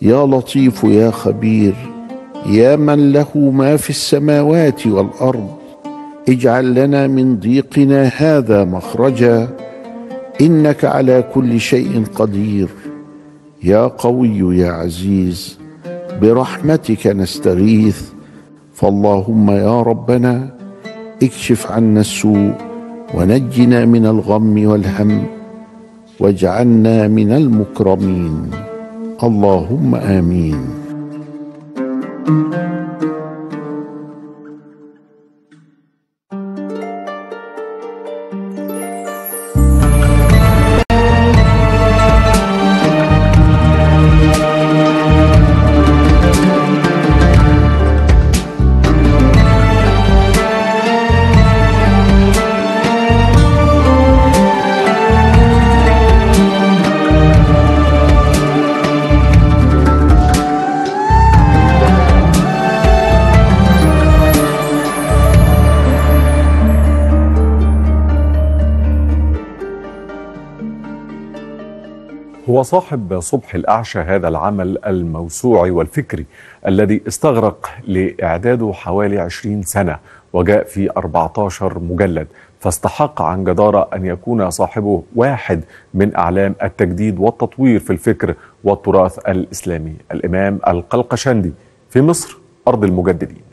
يا لطيف يا خبير يا من له ما في السماوات والارض اجعل لنا من ضيقنا هذا مخرجا انك على كل شيء قدير يا قوي يا عزيز برحمتك نستغيث فاللهم يا ربنا اكشف عنا السوء ونجنا من الغم والهم واجعلنا من المكرمين اللهم امين هو صاحب صبح الأعشى هذا العمل الموسوعي والفكري الذي استغرق لإعداده حوالي 20 سنة وجاء في 14 مجلد فاستحق عن جدارة أن يكون صاحبه واحد من أعلام التجديد والتطوير في الفكر والتراث الإسلامي الإمام القلقشندي في مصر أرض المجددين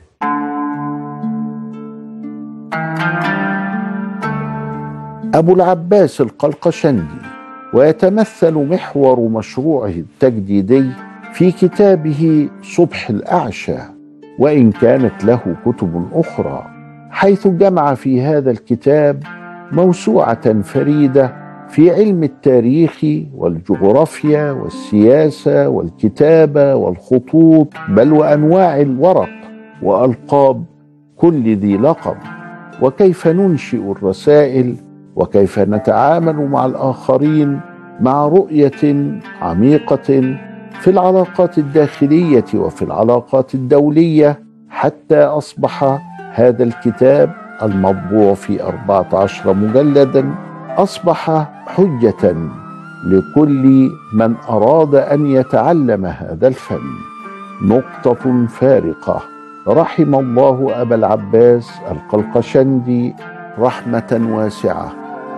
أبو العباس القلقشندي ويتمثل محور مشروعه التجديدي في كتابه صبح الأعشى وإن كانت له كتب أخرى حيث جمع في هذا الكتاب موسوعة فريدة في علم التاريخ والجغرافيا والسياسة والكتابة والخطوط بل وأنواع الورق وألقاب كل ذي لقب وكيف ننشئ الرسائل وكيف نتعامل مع الاخرين مع رؤيه عميقه في العلاقات الداخليه وفي العلاقات الدوليه حتى اصبح هذا الكتاب المطبوع في أربعة عشر مجلدا أصبح حجة لكل من أراد أن يتعلم هذا الفن نقطة فارقة رحم الله أبا العباس القلقشندي رحمة واسعة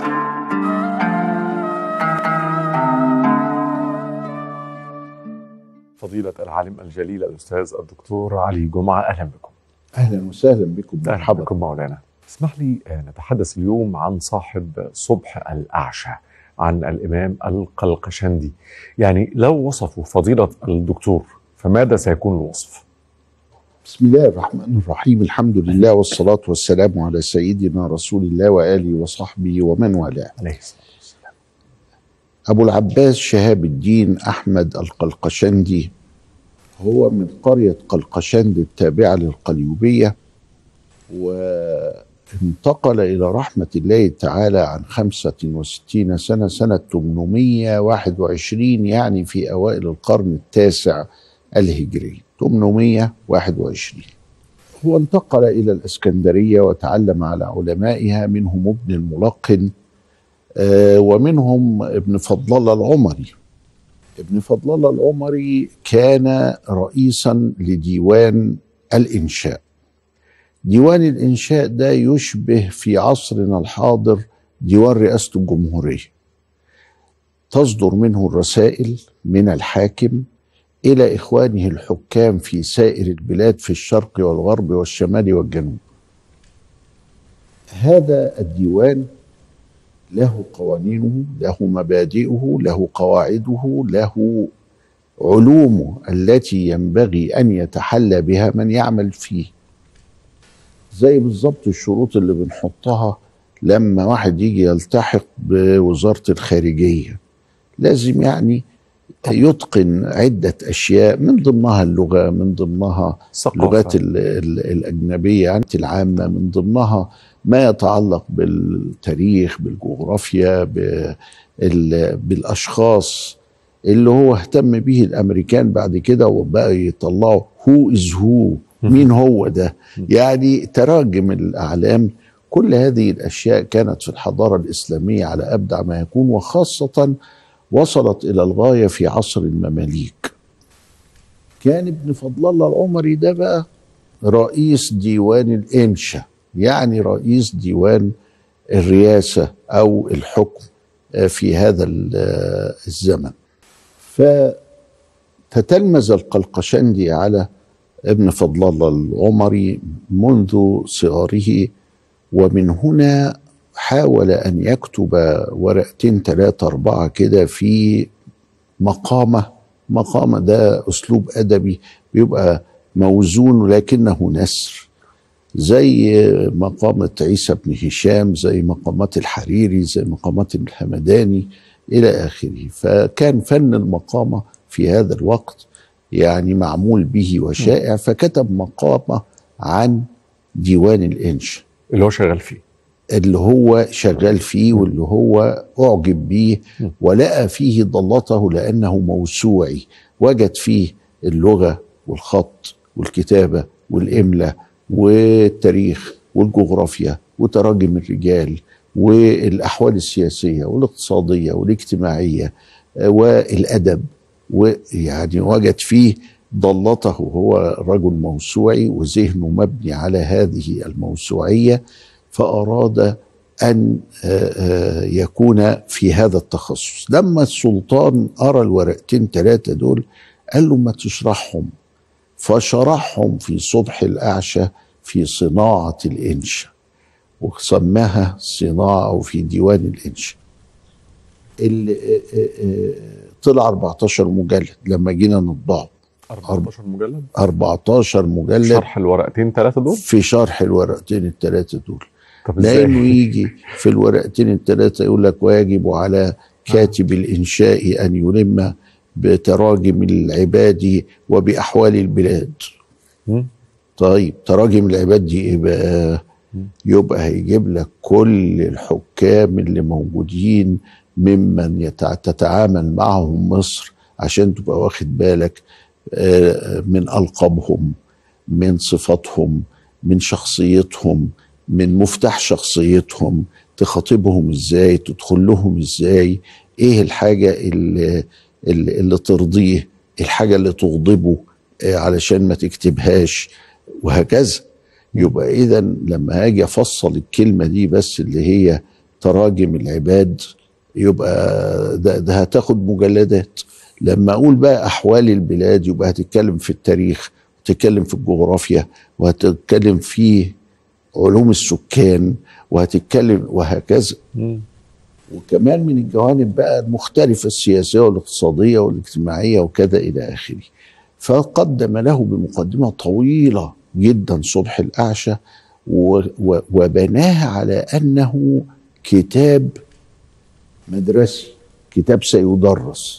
فضيلة العالم الجليل الأستاذ الدكتور علي جمعة أهلا بكم أهلا وسهلا بكم أهلا مرحبا بكم مولانا اسمح لي آه، نتحدث اليوم عن صاحب صبح الأعشى عن الإمام القلقشندي يعني لو وصفوا فضيلة الدكتور فماذا سيكون الوصف؟ بسم الله الرحمن الرحيم الحمد لله والصلاة والسلام على سيدنا رسول الله وآله وصحبه ومن والاه عليه الصلاة والسلام أبو العباس شهاب الدين أحمد القلقشندي هو من قرية قلقشند التابعة للقليوبية وانتقل إلى رحمة الله تعالى عن خمسة وستين سنة سنة 821 يعني في أوائل القرن التاسع الهجري 821 هو انتقل إلى الإسكندرية وتعلم على علمائها منهم ابن الملقن آه، ومنهم ابن فضل الله العمري ابن فضل الله العمري كان رئيسا لديوان الإنشاء ديوان الإنشاء ده يشبه في عصرنا الحاضر ديوان رئاسة الجمهورية تصدر منه الرسائل من الحاكم إلى إخوانه الحكام في سائر البلاد في الشرق والغرب والشمال والجنوب هذا الديوان له قوانينه له مبادئه له قواعده له علومه التي ينبغي ان يتحلى بها من يعمل فيه زي بالظبط الشروط اللي بنحطها لما واحد يجي يلتحق بوزاره الخارجيه لازم يعني يتقن عده اشياء من ضمنها اللغه من ضمنها ثقافة. اللغات ال- ال- الاجنبيه يعني العامه من ضمنها ما يتعلق بالتاريخ بالجغرافيا بال- بالاشخاص اللي هو اهتم به الامريكان بعد كده وبقى يطلعوا هو از هو مين هو ده يعني تراجم الاعلام كل هذه الاشياء كانت في الحضاره الاسلاميه على ابدع ما يكون وخاصه وصلت الى الغايه في عصر المماليك كان ابن فضل الله العمري ده بقى رئيس ديوان الإنشا يعني رئيس ديوان الرئاسة أو الحكم في هذا الزمن فتتلمذ القلقشندي على ابن فضل الله العمري منذ صغره ومن هنا حاول أن يكتب ورقتين ثلاثة أربعة كده في مقامة مقامة ده أسلوب أدبي بيبقى موزون لكنه نسر زي مقامة عيسى بن هشام زي مقامات الحريري زي مقامات الهمداني إلى آخره فكان فن المقامة في هذا الوقت يعني معمول به وشائع فكتب مقامة عن ديوان الإنش اللي هو شغال فيه اللي هو شغال فيه واللي هو أعجب به ولقى فيه ضلته لأنه موسوعي وجد فيه اللغة والخط والكتابة والإملة والتاريخ والجغرافيا وتراجم الرجال والأحوال السياسية والاقتصادية والاجتماعية والأدب ويعني وجد فيه ضلته هو رجل موسوعي وذهنه مبني على هذه الموسوعية فأراد أن يكون في هذا التخصص لما السلطان أرى الورقتين ثلاثة دول قال له ما تشرحهم فشرحهم في صبح الأعشى في صناعة الإنشاء وسماها صناعة أو في ديوان الإنشاء اللي طلع 14 مجلد لما جينا نطبعه 14 مجلد 14 مجلد شرح الورقتين ثلاثة دول في شرح الورقتين الثلاثة دول طب ازاي لأنه يجي في الورقتين الثلاثة يقول لك ويجب على كاتب الإنشاء أن يلم بتراجم العباد وبأحوال البلاد مم. طيب تراجم العباد دي ايه بقى يبقى هيجيب لك كل الحكام اللي موجودين ممن يتع- تتعامل معهم مصر عشان تبقى واخد بالك آه، من ألقابهم من صفاتهم من شخصيتهم من مفتاح شخصيتهم تخاطبهم ازاي تدخل لهم ازاي ايه الحاجة اللي, اللي, اللي ترضيه الحاجة اللي تغضبه آه، علشان ما تكتبهاش وهكذا يبقى اذا لما اجي افصل الكلمة دي بس اللي هي تراجم العباد يبقى ده, ده هتاخد مجلدات لما اقول بقى احوال البلاد يبقى هتتكلم في التاريخ وتتكلم في الجغرافيا وهتتكلم في علوم السكان وهتتكلم وهكذا مم. وكمان من الجوانب بقى المختلفة السياسية والاقتصادية والاجتماعية وكذا إلى آخره فقدم له بمقدمة طويلة جدا صبح الأعشى و- و- وبناها على أنه كتاب مدرسي كتاب سيدرس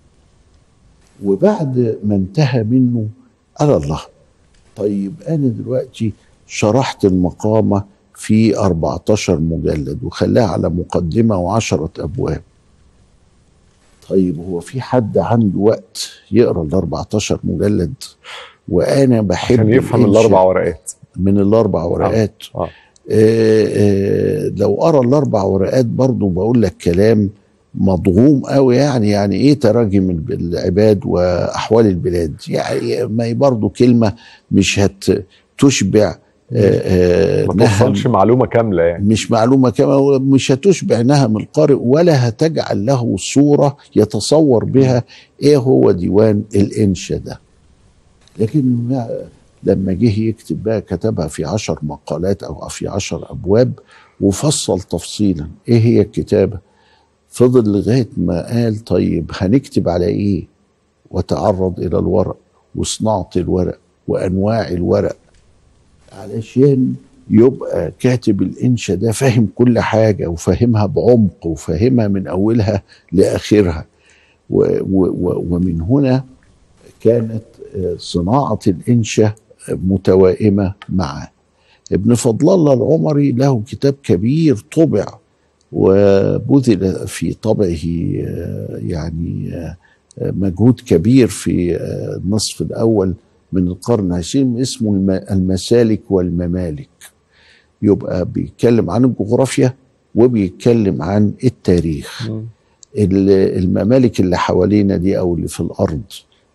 وبعد ما انتهى منه قال الله طيب أنا دلوقتي شرحت المقامة في 14 مجلد وخلاها على مقدمة وعشرة أبواب طيب هو في حد عنده وقت يقرا ال 14 مجلد وانا بحب عشان يفهم الإنشاء الاربع ورقات من الاربع ورقات آه. آه آه لو قرا الاربع ورقات برضو بقول لك كلام مضغوم قوي يعني يعني ايه تراجم الب- العباد واحوال البلاد يعني ما هي برضو كلمه مش هتشبع آه آه ما نهم توصلش معلومه كامله يعني مش معلومه كما مش هتشبع نهم القارئ ولا هتجعل له صوره يتصور بها ايه هو ديوان الانشا ده لكن ما لما جه يكتب بقى كتبها في عشر مقالات او في عشر ابواب وفصل تفصيلا ايه هي الكتابه فضل لغايه ما قال طيب هنكتب على ايه وتعرض الى الورق وصناعه الورق وانواع الورق علشان يبقى كاتب الانشا ده فاهم كل حاجه وفاهمها بعمق وفاهمها من اولها لاخرها و و و ومن هنا كانت آه، صناعه الانشا متوائمه معه ابن فضل الله العمري له كتاب كبير طبع وبذل في طبعه آه، يعني آه، مجهود كبير في آه، النصف الاول من القرن العشرين اسمه الم- المسالك والممالك يبقى بيتكلم عن الجغرافيا وبيتكلم عن التاريخ مم. ال- الممالك اللي حوالينا دي او اللي في الارض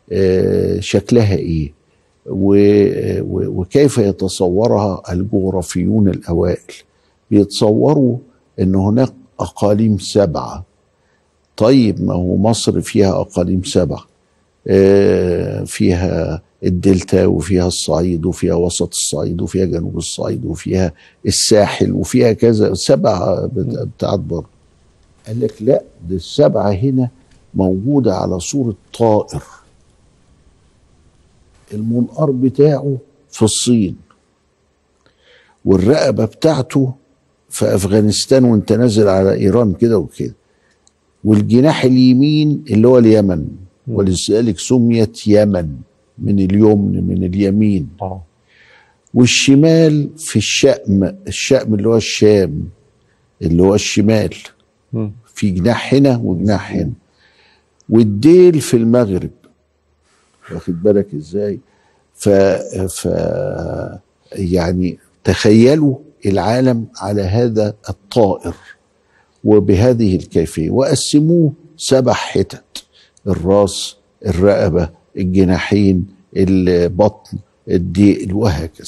آه، شكلها ايه و- و- وكيف يتصورها الجغرافيون الاوائل بيتصوروا ان هناك اقاليم سبعه طيب ما هو مصر فيها اقاليم سبعه آه، فيها الدلتا وفيها الصعيد وفيها وسط الصعيد وفيها جنوب الصعيد وفيها الساحل وفيها كذا سبعه بت- بتاعت بره قال لك لا ده السبعه هنا موجوده على صوره طائر المنقار بتاعه في الصين والرقبه بتاعته في افغانستان وانت نازل على ايران كده وكده والجناح اليمين اللي هو اليمن ولذلك سميت يمن من اليمن من اليمين اه والشمال في الشأم الشأم اللي هو الشام اللي هو الشمال مم. في جناح هنا وجناح هنا والديل في المغرب واخد بالك ازاي ف, ف يعني تخيلوا العالم على هذا الطائر وبهذه الكيفية وقسموه سبع حتت الراس الرقبة الجناحين البطن الديل وهكذا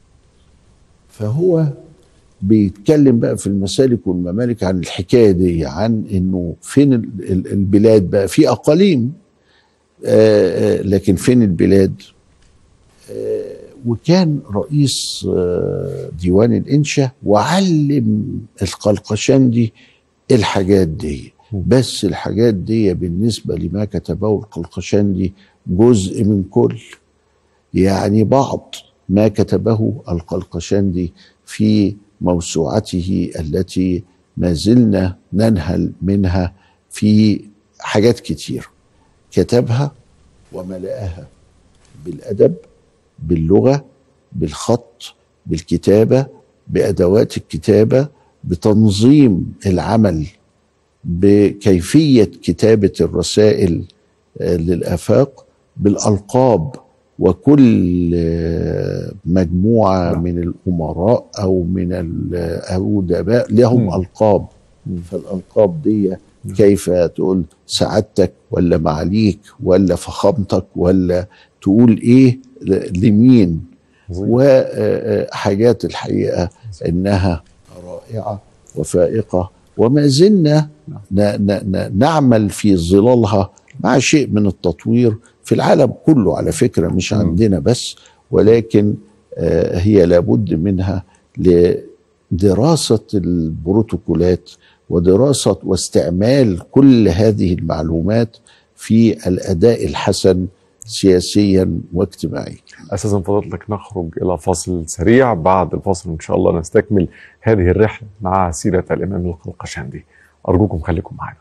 فهو بيتكلم بقى في المسالك والممالك عن الحكايه دي عن انه فين ال- ال- البلاد بقى في اقاليم آه، آه، لكن فين البلاد آه، وكان رئيس آه، ديوان الانشاء وعلم القلقشندي الحاجات دي بس الحاجات دي بالنسبه لما كتبه القلقشندي جزء من كل يعني بعض ما كتبه القلقشندي في موسوعته التي ما زلنا ننهل منها في حاجات كتير كتبها وملأها بالأدب باللغة بالخط بالكتابة بأدوات الكتابة بتنظيم العمل بكيفية كتابة الرسائل آه، للآفاق بالألقاب وكل آه، مجموعة من الأمراء أو من الأدباء لهم مم. ألقاب فالألقاب دي كيف تقول سعادتك ولا معاليك ولا فخامتك ولا تقول إيه ل- لمين عظيم. وحاجات الحقيقة إنها رائعة وفائقة وما زلنا ن- ن- ن- نعمل في ظلالها مع شيء من التطوير في العالم كله على فكرة مش مم. عندنا بس ولكن آه، هي لابد منها لدراسة البروتوكولات ودراسة واستعمال كل هذه المعلومات في الأداء الحسن سياسيا واجتماعيا اساسا فضلتك نخرج الى فاصل سريع بعد الفاصل ان شاء الله نستكمل هذه الرحله مع سيره الامام القلقشندي ارجوكم خليكم معنا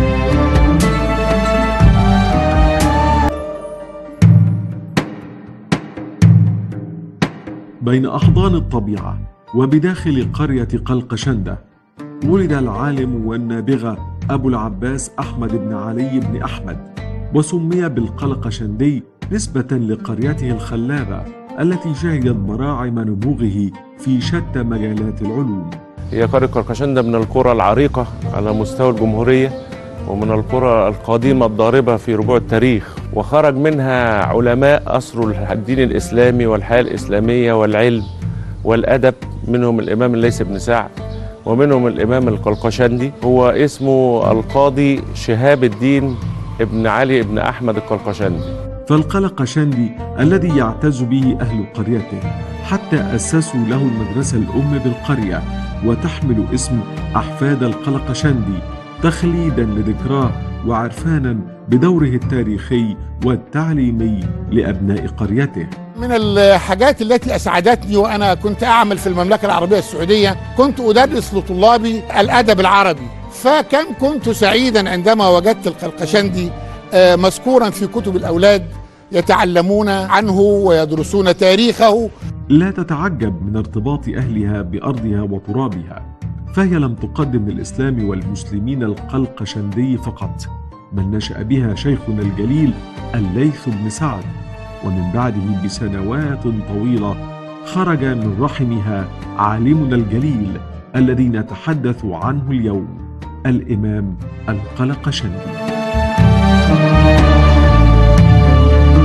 بين أحضان الطبيعة وبداخل قرية قلقشندة ولد العالم والنابغة أبو العباس أحمد بن علي بن أحمد وسمي بالقلقشندي نسبة لقريته الخلابة التي شهدت براعم نبوغه في شتى مجالات العلوم هي قرية قرقشندة من القرى العريقة على مستوى الجمهورية ومن القرى القديمة الضاربة في ربوع التاريخ وخرج منها علماء أسروا الدين الإسلامي والحياة الإسلامية والعلم والأدب منهم الإمام الليث بن سعد ومنهم الإمام القلقشندي هو اسمه القاضي شهاب الدين ابن علي ابن أحمد القلقشندي فالقلقشندي الذي يعتز به أهل قريته حتى أسسوا له المدرسة الأم بالقرية وتحمل اسم أحفاد القلقشندي تخليدا لذكراه وعرفانا بدوره التاريخي والتعليمي لأبناء قريته من الحاجات التي اسعدتني وانا كنت اعمل في المملكه العربيه السعوديه كنت ادرس لطلابي الادب العربي فكم كنت سعيدا عندما وجدت القلقشندي آه، مذكورا في كتب الاولاد يتعلمون عنه ويدرسون تاريخه لا تتعجب من ارتباط أهلها بأرضها وترابها فهي لم تقدم للإسلام والمسلمين القلقشندي فقط بل نشأ بها شيخنا الجليل الليث بن سعد ومن بعده بسنوات طويلة خرج من رحمها عالمنا الجليل الذي نتحدث عنه اليوم الإمام القلقشندي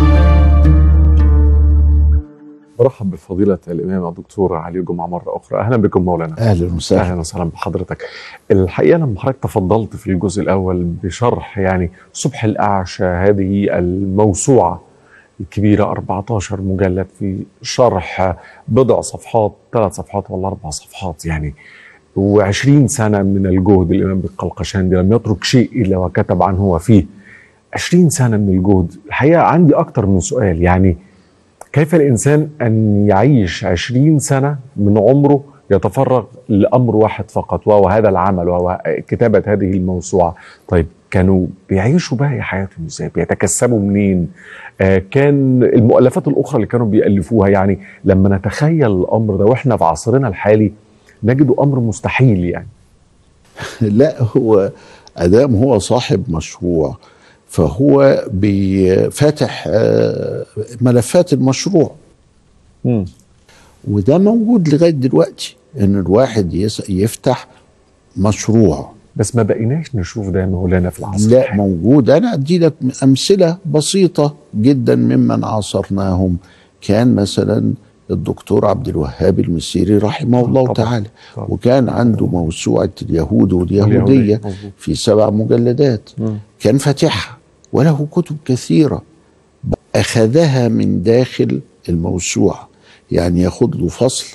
برحب بفضيلة الإمام الدكتور علي جمعة مرة أخرى أهلا بكم مولانا اهلا وسهلا أهلا وسهلا بحضرتك الحقيقة لما حضرتك تفضلت في الجزء الأول بشرح يعني صبح الأعشى هذه الموسوعة الكبيرة 14 مجلد في شرح بضع صفحات ثلاث صفحات ولا أربع صفحات يعني و20 سنة من الجهد الإمام بالقلقشندي لم يترك شيء إلا وكتب عنه وفيه 20 سنة من الجهد الحقيقة عندي أكتر من سؤال يعني كيف الإنسان أن يعيش 20 سنة من عمره يتفرغ لأمر واحد فقط وهو هذا العمل وهو كتابة هذه الموسوعة طيب كانوا بيعيشوا باقي حياتهم ازاي بيتكسبوا منين آه كان المؤلفات الأخرى اللي كانوا بيألفوها يعني لما نتخيل الأمر ده وإحنا في عصرنا الحالي نجده أمر مستحيل يعني لا هو ادام هو صاحب مشروع فهو بيفتح آه، ملفات المشروع مم. وده موجود لغايه دلوقتي ان الواحد يس- يفتح مشروع بس ما بقيناش نشوف ده مولانا في العصر لا الحالي. موجود انا ادي لك امثله بسيطه جدا ممن عاصرناهم كان مثلا الدكتور عبد الوهاب المسيري رحمه الله طبعاً. تعالى طبعاً. وكان عنده موسوعه اليهود واليهوديه واليهودية، مظبوط. في سبع مجلدات مم. كان فاتحها وله كتب كثيره اخذها من داخل الموسوعه يعني ياخد له فصل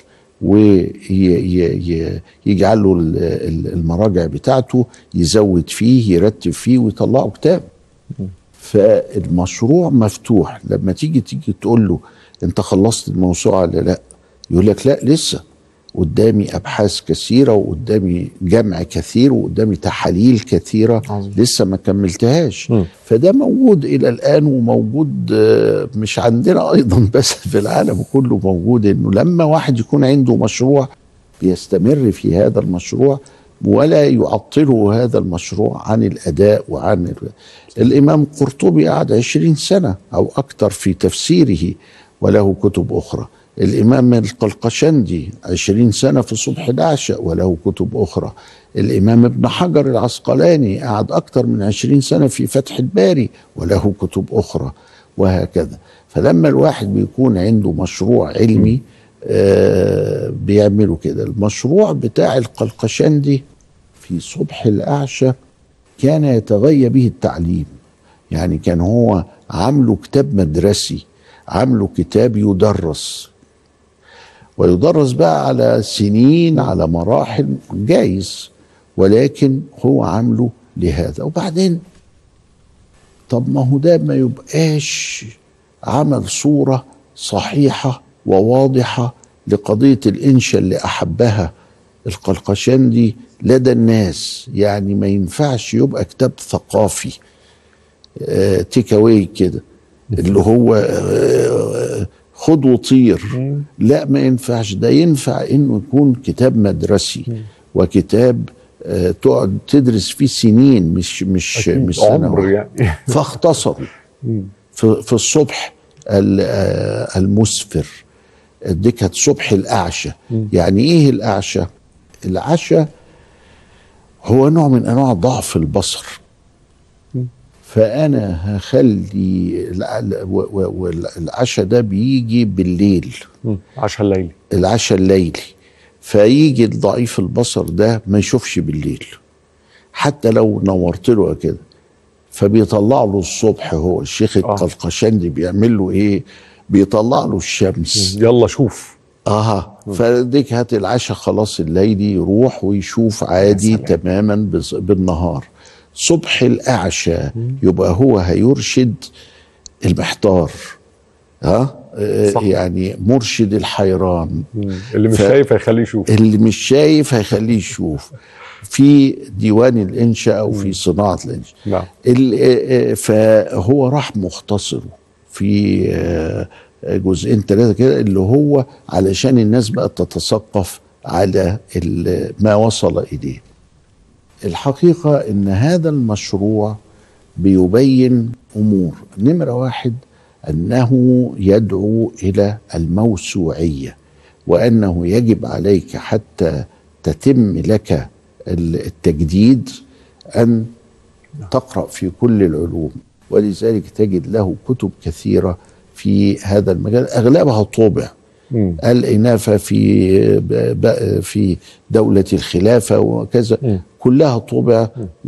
ويجعل له ال- ال- المراجع بتاعته يزود فيه يرتب فيه ويطلعه كتاب فالمشروع مفتوح لما تيجي تيجي تقول له انت خلصت الموسوعه ولا لا يقول لك لا لسه قدامي ابحاث كثيره وقدامي جمع كثير وقدامي تحاليل كثيره عظيم. لسه ما كملتهاش مم. فده موجود الى الان وموجود آه، مش عندنا ايضا بس في العالم كله موجود انه لما واحد يكون عنده مشروع بيستمر في هذا المشروع ولا يعطله هذا المشروع عن الاداء وعن ال... الامام قرطبي قعد عشرين سنه او اكثر في تفسيره وله كتب اخرى الامام القلقشندي عشرين سنه في صبح العشاء وله كتب اخرى الامام ابن حجر العسقلاني قعد اكثر من عشرين سنه في فتح الباري وله كتب اخرى وهكذا فلما الواحد بيكون عنده مشروع علمي آه بيعملوا كده المشروع بتاع القلقشندي في صبح الأعشى كان يتغيى به التعليم يعني كان هو عامله كتاب مدرسي عامله كتاب يدرس ويدرس بقى على سنين على مراحل جايز ولكن هو عامله لهذا وبعدين طب ما هو ده ما يبقاش عمل صورة صحيحة وواضحة لقضية الإنشاء اللي أحبها القلقشندي لدى الناس يعني ما ينفعش يبقى كتاب ثقافي آه تيك اواي كده اللي هو آه خد وطير لا ما ينفعش ده ينفع انه يكون كتاب مدرسي وكتاب آه تقعد تدرس فيه سنين مش مش أكيد. مش عمر سنوات يعني فاختصروا في, في الصبح ال- آه، المسفر دي كانت صبح الأعشى يعني إيه الأعشى العشاء هو نوع من أنواع ضعف البصر فأنا هخلي الع- و- و- والعشاء ده بيجي بالليل مم. عشاء الليلي العشاء الليلي فيجي ضعيف البصر ده ما يشوفش بالليل حتى لو نورت له كده فبيطلع له الصبح هو الشيخ القلقشندي بيعمل له ايه بيطلع له الشمس يلا شوف اه فديك هات العشاء خلاص الليلي يروح ويشوف عادي سلام. تماما بز- بالنهار صبح الاعشى يبقى هو هيرشد المحتار ها آه، صح. يعني مرشد الحيران اللي مش ف- شايف هيخليه يشوف اللي مش شايف هيخليه يشوف في ديوان الانشاء او في صناعه الانشاء نعم ال- آه، آه، فهو راح مختصره في آه، جزئين ثلاثه كده اللي هو علشان الناس بقت تتثقف على ال- ما وصل اليه الحقيقه ان هذا المشروع بيبين امور نمره واحد انه يدعو الى الموسوعيه وانه يجب عليك حتى تتم لك التجديد ان تقرا في كل العلوم ولذلك تجد له كتب كثيره في هذا المجال اغلبها طبع مم. الإنافة في ب- ب- في دولة الخلافة وكذا مم. كلها طبع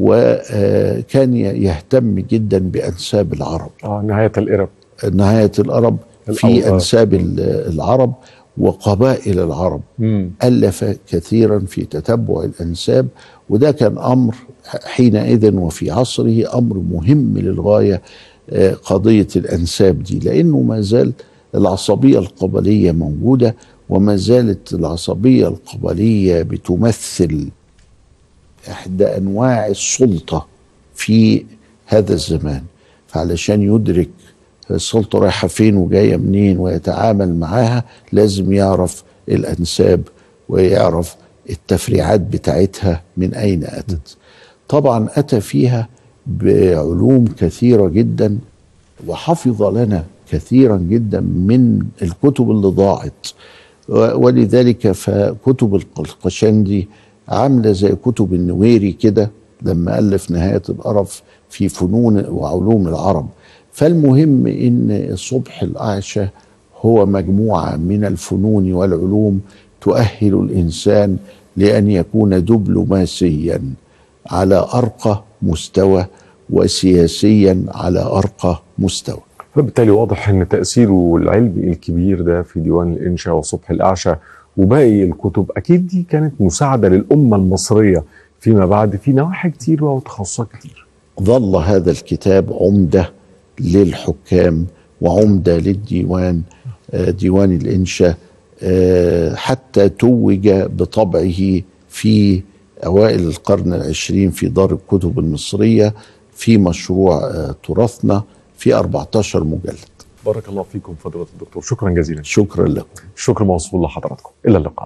وكان يهتم جدا بأنساب العرب اه نهايه الارب نهاية العرب في الأوطان. أنساب ال- العرب وقبائل العرب مم. ألف كثيرا في تتبع الأنساب وده كان أمر حينئذ وفي عصره أمر مهم للغاية آه، قضية الأنساب دي لأنه ما زال العصبية القبلية موجودة وما زالت العصبية القبلية بتمثل إحدى أنواع السلطة في هذا الزمان فعلشان يدرك السلطة رايحة فين وجاية منين ويتعامل معاها لازم يعرف الأنساب ويعرف التفريعات بتاعتها من أين أتت طبعا أتى فيها بعلوم كثيرة جدا وحفظ لنا كثيرا جدا من الكتب اللي ضاعت و- ولذلك فكتب القشندي عامله زي كتب النويري كده لما الف نهايه القرف في فنون وعلوم العرب فالمهم ان صبح الاعشى هو مجموعه من الفنون والعلوم تؤهل الانسان لان يكون دبلوماسيا على ارقى مستوى وسياسيا على ارقى مستوى فبالتالي واضح ان تاثيره العلمي الكبير ده في ديوان الانشاء وصبح الاعشى وباقي الكتب اكيد دي كانت مساعده للامه المصريه فيما بعد في نواحي كتير وتخصصات كتير ظل هذا الكتاب عمدة للحكام وعمدة للديوان آه، ديوان الإنشاء آه، حتى توج بطبعه في أوائل القرن العشرين في دار الكتب المصرية في مشروع آه، تراثنا في 14 مجلد بارك الله فيكم فضيله الدكتور شكرا جزيلا شكرا لكم شكر موصول لحضراتكم الى اللقاء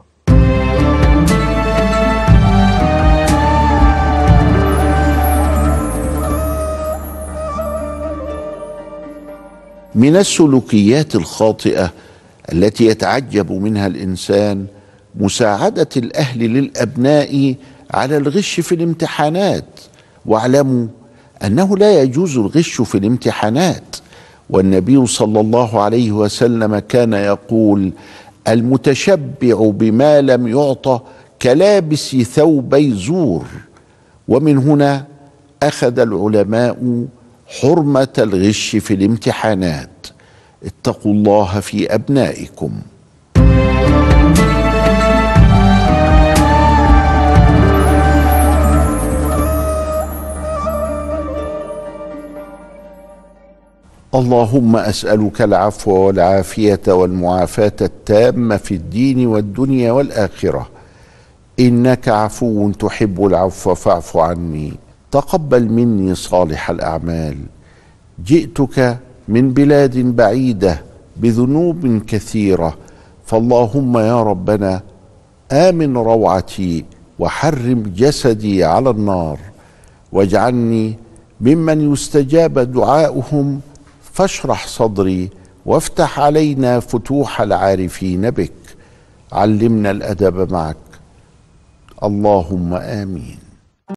من السلوكيات الخاطئه التي يتعجب منها الانسان مساعده الاهل للابناء على الغش في الامتحانات واعلموا انه لا يجوز الغش في الامتحانات والنبي صلى الله عليه وسلم كان يقول المتشبع بما لم يعطى كلابس ثوبي زور ومن هنا اخذ العلماء حرمه الغش في الامتحانات اتقوا الله في ابنائكم اللهم اسالك العفو والعافيه والمعافاه التامه في الدين والدنيا والاخره انك عفو تحب العفو فاعف عني تقبل مني صالح الاعمال جئتك من بلاد بعيده بذنوب كثيره فاللهم يا ربنا امن روعتي وحرم جسدي على النار واجعلني ممن يستجاب دعاؤهم فاشرح صدري وافتح علينا فتوح العارفين بك علمنا الادب معك اللهم امين